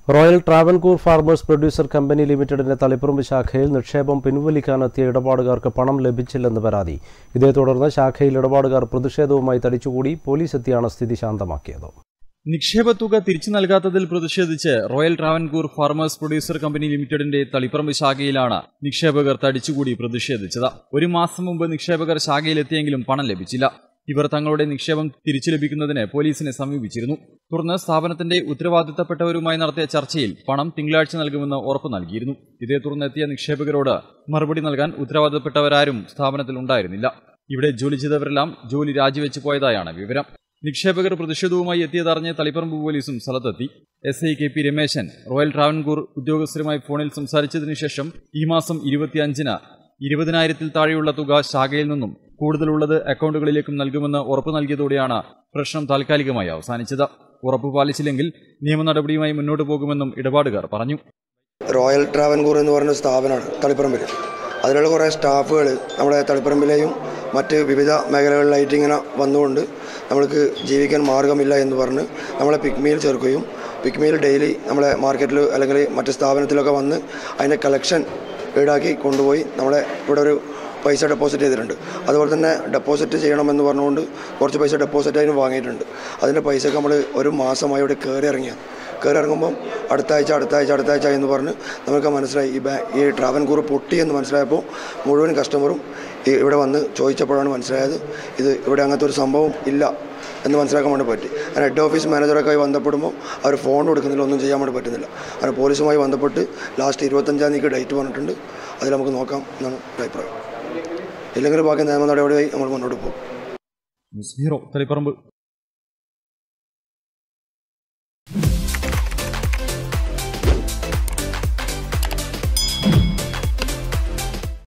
royal Travancore Farmers Producer Company ലിമിറ്റഡിന്റെ തളിപ്പറമ്പ് ശാഖയിൽ നിക്ഷേപം പിൻവലിക്കാനെത്തിയ ഇടപാടുകാർക്ക് പണം ലഭിച്ചില്ലെന്ന് പരാതി ഇതേ തുടർന്ന് ശാഖയിൽ ഇടപാടുകാർ പ്രതിഷേധവുമായി തടിച്ചുകൂടി പോലീസ് എത്തിയാണ് സ്ഥിതി ശാന്തമാക്കിയത് നിക്ഷേപത്തുക തിരിച്ചു നൽകാത്തതിൽ പ്രതിഷേധിച്ച് Royal Travancore Farmers Producer Company ലിമിറ്റഡിന്റെ തളിപ്പറമ്പ് ശാഖയിലാണ് നിക്ഷേപകർ തടിച്ചുകൂടി പ്രതിഷേധിച്ചത് ഒരു മാസം മുമ്പ് നിക്ഷേപകർ ശാഖയിലെത്തിയെങ്കിലും പണം ലഭിച്ചില്ല ഇവർ തങ്ങളുടെ നിക്ഷേപം തിരിച്ചു ലഭിക്കുന്നതിന് പോലീസിനെ സമീപിച്ചിരുന്നു തുടർന്ന് സ്ഥാപനത്തിന്റെ ഉത്തരവാദിത്തപ്പെട്ടവരുമായി നടത്തിയ ചർച്ചയിൽ പണം തിങ്കളാഴ്ച നൽകുമെന്ന് ഉറപ്പു നൽകിയിരുന്നു ഇതേ തുടർന്ന് എത്തിയ നിക്ഷേപകരോട് മറുപടി നൽകാൻ ഉത്തരവാദിത്തപ്പെട്ടവരാരും സ്ഥാപനത്തിൽ ഉണ്ടായിരുന്നില്ല ഇവിടെ ജോലി ചെയ്തവരെല്ലാം ജോലി രാജിവെച്ചു പോയതായാണ് വിവരം നിക്ഷേപകർ പ്രതിഷേധവുമായി എത്തിയതറിഞ്ഞ് തളിപ്പറമ്പ് പോലീസും സ്ഥലത്തെത്തി S I K P Rameshan Royal Travancore ഉദ്യോഗസ്ഥരുമായി ഫോണിൽ സംസാരിച്ചതിനു ശേഷം ഈ മാസം ഇരുപത്തിയഞ്ചിന് ഇരുപതിനായിരത്തിൽ താഴെയുള്ള തുക ശാഖയിൽ നിന്നും കൂടുതലുള്ളത് അക്കൗണ്ടുകളിലേക്കും നൽകുമെന്ന് ഉറപ്പു നൽകിയതോടെയാണ് പ്രശ്നം താൽക്കാലികമായി അവസാനിച്ചത് ഉറപ്പ് പാലിച്ചില്ലെങ്കിൽ നിയമ നടപടിയുമായി മുന്നോട്ട് പോകുമെന്നും ഇടപാടുകാർ പറഞ്ഞു റോയൽ ട്രാവൻകൂർ എന്ന് പറയുന്ന സ്ഥാപനമാണ് തളിപ്പറമ്പിൽ അതിലുള്ള കുറേ സ്റ്റാഫുകൾ നമ്മുടെ തളിപ്പറമ്പിലെയും മറ്റ് വിവിധ മേഖലകളിലായിട്ട് ഇങ്ങനെ വന്നുകൊണ്ട് നമ്മൾക്ക് ജീവിക്കാൻ മാർഗമില്ല എന്ന് പറഞ്ഞ് നമ്മളെ പിക്മിയിൽ ചേർക്കുകയും പിക്മിയിൽ ഡെയിലി നമ്മളെ മാർക്കറ്റിൽ അല്ലെങ്കിൽ മറ്റ് സ്ഥാപനത്തിലൊക്കെ വന്ന് അതിൻ്റെ കളക്ഷൻ ഈടാക്കി കൊണ്ടുപോയി നമ്മളെ ഇവിടെ ഒരു പൈസ ഡെപ്പോസിറ്റ് ചെയ്തിട്ടുണ്ട് അതുപോലെ തന്നെ ഡെപ്പോസിറ്റ് ചെയ്യണമെന്ന് പറഞ്ഞുകൊണ്ട് കുറച്ച് പൈസ ഡെപ്പോസിറ്റ് അതിന് വാങ്ങിയിട്ടുണ്ട് അതിൻ്റെ പൈസയൊക്കെ നമ്മൾ ഒരു മാസമായി ഇവിടെ കയറി ഇറങ്ങിയാണ് കയറി ഇറങ്ങുമ്പം അടുത്ത ആഴ്ച അടുത്ത ആഴ്ച അടുത്ത ആഴ്ച എന്ന് പറഞ്ഞ് നമുക്ക് മനസ്സിലായി ഈ ബാ ഈ ട്രാവൻകൂർ പൊട്ടി എന്ന് മനസ്സിലായപ്പോൾ മുഴുവൻ കസ്റ്റമറും ഈ ഇവിടെ വന്ന് ചോദിച്ചപ്പോഴാണ് മനസ്സിലായത് ഇത് ഇവിടെ അങ്ങനത്തെ ഒരു സംഭവം ഇല്ല എന്ന് മനസ്സിലാക്കാൻ വേണ്ടി പറ്റി അങ്ങനെ ഹെഡ് ഓഫീസ് മാനേജറൊക്കെ ആയി ബന്ധപ്പെടുമ്പോൾ അവർ ഫോൺ കൊടുക്കുന്നില്ല ഒന്നും ചെയ്യാൻ വേണ്ടി പറ്റുന്നില്ല അങ്ങനെ പോലീസുമായി ബന്ധപ്പെട്ട് ലാസ്റ്റ് ഇരുപത്തഞ്ചാം തീയതിക്ക് ഡേറ്റ് പറഞ്ഞിട്ടുണ്ട് അതിൽ നമുക്ക് നോക്കാം എന്നാണ് എൻ്റെ അഭിപ്രായം ഇല്ലെങ്കിൽ ബാക്കി നിയമ നടപടിയായി നമ്മൾ മുന്നോട്ട് പോകും ന്യൂസ് ബ്യൂറോ തളിപ്പറമ്പ്